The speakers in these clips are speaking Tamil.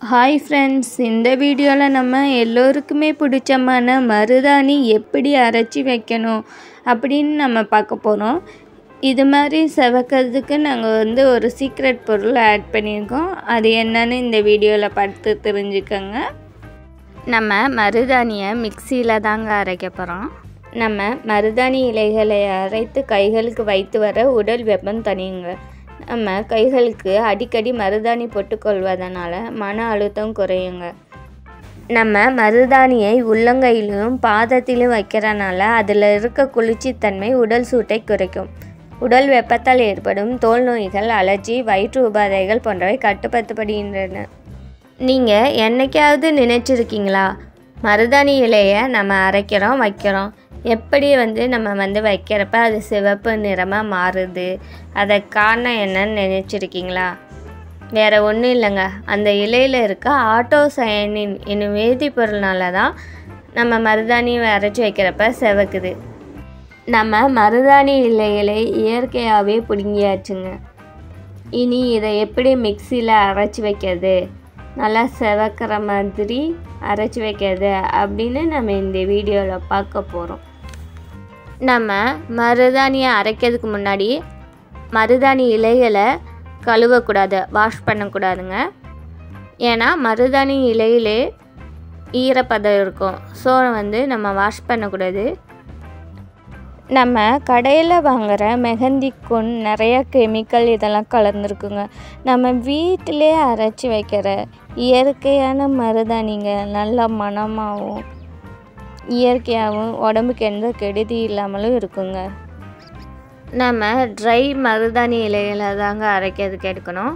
ஹாய் ஃப்ரெண்ட்ஸ் இந்த வீடியோவில் நம்ம எல்லோருக்குமே பிடிச்சமான மருதாணி எப்படி அரைச்சி வைக்கணும் அப்படின்னு நம்ம பார்க்க போகிறோம் இது மாதிரி செவக்கிறதுக்கு நாங்கள் வந்து ஒரு சீக்ரெட் பொருள் ஆட் பண்ணியிருக்கோம் அது என்னன்னு இந்த வீடியோவில் பார்த்து தெரிஞ்சுக்கோங்க நம்ம மருதாணியை மிக்சியில் தாங்க அரைக்க போகிறோம் நம்ம மருதாணி இலைகளை அரைத்து கைகளுக்கு வைத்து வர உடல் வெப்பம் தனியுங்க நம்ம கைகளுக்கு அடிக்கடி மருதாணி போட்டுக்கொள்வதனால மன அழுத்தம் குறையுங்க நம்ம மருதாணியை உள்ளங்கையிலும் பாதத்திலும் வைக்கிறனால அதில் இருக்க குளிர்ச்சித்தன்மை உடல் சூட்டை குறைக்கும் உடல் வெப்பத்தால் ஏற்படும் தோல் நோய்கள் அலர்ஜி வயிற்று உபாதைகள் போன்றவை கட்டுப்படுத்தப்படுகின்றன நீங்கள் என்னைக்காவது நினைச்சிருக்கீங்களா மருதாணி இலையை நம்ம அரைக்கிறோம் வைக்கிறோம் எப்படி வந்து நம்ம வந்து வைக்கிறப்ப அது சிவப்பு நிறமாக மாறுது அதை காரணம் என்னன்னு நினச்சிருக்கீங்களா வேறு ஒன்றும் இல்லைங்க அந்த இலையில் இருக்க ஆட்டோசயனின் என்னும் வேதிப்பொருள்னால தான் நம்ம மருதாணி அரைச்சி வைக்கிறப்ப செவக்குது நம்ம மருதாணி இலைகளை இயற்கையாகவே பிடுங்கியாச்சுங்க இனி இதை எப்படி மிக்சியில் அரைச்சி வைக்கிறது நல்லா செவக்கிற மாதிரி அரைச்சி வைக்கிறது அப்படின்னு நம்ம இந்த வீடியோவில் பார்க்க போகிறோம் நம்ம மருதாணியை அரைக்கிறதுக்கு முன்னாடி மருதாணி இலைகளை கழுவக்கூடாது வாஷ் பண்ணக்கூடாதுங்க ஏன்னா மருதாணி இலையிலே ஈரப்பதம் இருக்கும் ஸோ வந்து நம்ம வாஷ் பண்ணக்கூடாது நம்ம கடையில் வாங்குகிற மெஹந்தி கொன் நிறைய கெமிக்கல் இதெல்லாம் கலந்துருக்குங்க நம்ம வீட்டிலே அரைச்சி வைக்கிற இயற்கையான மருதாணிங்க நல்ல மணமாகவும் இயற்கையாகவும் உடம்புக்கு எந்த கெடுதி இல்லாமலும் இருக்குங்க நம்ம ட்ரை மருதாணி இலைகளை தாங்க அரைக்கிறதுக்கு எடுக்கணும்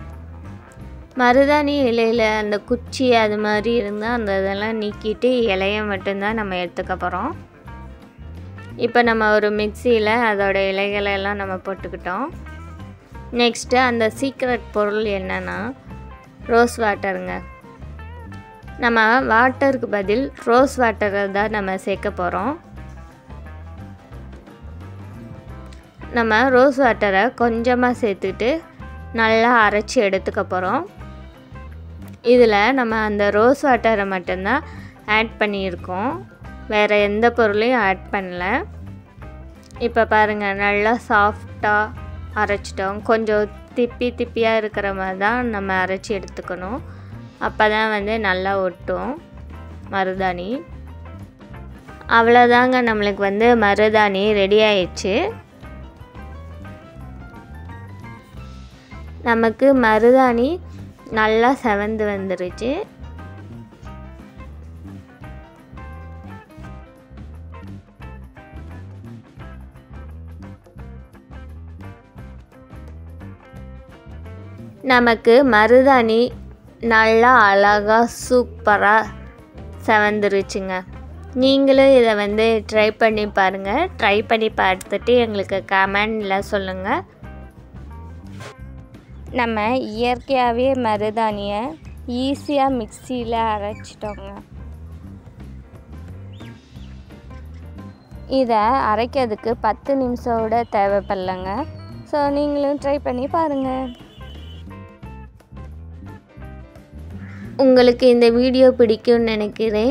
மருதாணி இலையில் அந்த குச்சி அது மாதிரி இருந்தால் அந்த இதெல்லாம் நீக்கிட்டு இலையை மட்டும்தான் நம்ம எடுத்துக்க போகிறோம் இப்போ நம்ம ஒரு மிக்சியில் அதோட இலைகளை எல்லாம் நம்ம போட்டுக்கிட்டோம் நெக்ஸ்ட்டு அந்த சீக்ரெட் பொருள் என்னென்னா ரோஸ் வாட்டருங்க நம்ம வாட்டருக்கு பதில் ரோஸ் வாட்டரை தான் நம்ம சேர்க்க போகிறோம் நம்ம ரோஸ் வாட்டரை கொஞ்சமாக சேர்த்துட்டு நல்லா அரைச்சி எடுத்துக்க போகிறோம் இதில் நம்ம அந்த ரோஸ் வாட்டரை மட்டும்தான் ஆட் பண்ணியிருக்கோம் வேறு எந்த பொருளையும் ஆட் பண்ணல இப்போ பாருங்கள் நல்லா சாஃப்டாக அரைச்சிட்டோம் கொஞ்சம் திப்பி திப்பியாக இருக்கிற மாதிரி தான் நம்ம அரைச்சி எடுத்துக்கணும் அப்போ தான் வந்து நல்லா ஒட்டும் மருதாணி அவ்வளோதாங்க நம்மளுக்கு வந்து மருதாணி ரெடி ஆயிடுச்சு நமக்கு மருதாணி நல்லா செவந்து வந்துருச்சு நமக்கு மருதாணி நல்லா அழகாக சூப்பராக செவந்துருச்சுங்க நீங்களும் இதை வந்து ட்ரை பண்ணி பாருங்கள் ட்ரை பண்ணி பார்த்துட்டு எங்களுக்கு கமெண்டில் சொல்லுங்கள் நம்ம இயற்கையாகவே மருதாணியை ஈஸியாக மிக்சியில் அரைச்சிட்டோங்க இதை அரைக்கிறதுக்கு பத்து நிமிஷம் கூட தேவைப்படலைங்க ஸோ நீங்களும் ட்ரை பண்ணி பாருங்கள் உங்களுக்கு இந்த வீடியோ பிடிக்கும்னு நினைக்கிறேன்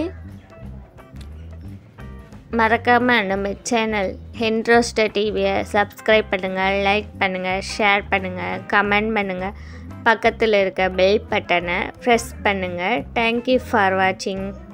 மறக்காமல் நம்ம சேனல் ஹென்ட்ரோஸ்டர் டிவியை சப்ஸ்கிரைப் பண்ணுங்கள் லைக் பண்ணுங்கள் ஷேர் பண்ணுங்கள் கமெண்ட் பண்ணுங்கள் பக்கத்தில் இருக்க பெல் பட்டனை ப்ரெஸ் பண்ணுங்கள் தேங்க்யூ ஃபார் வாட்சிங்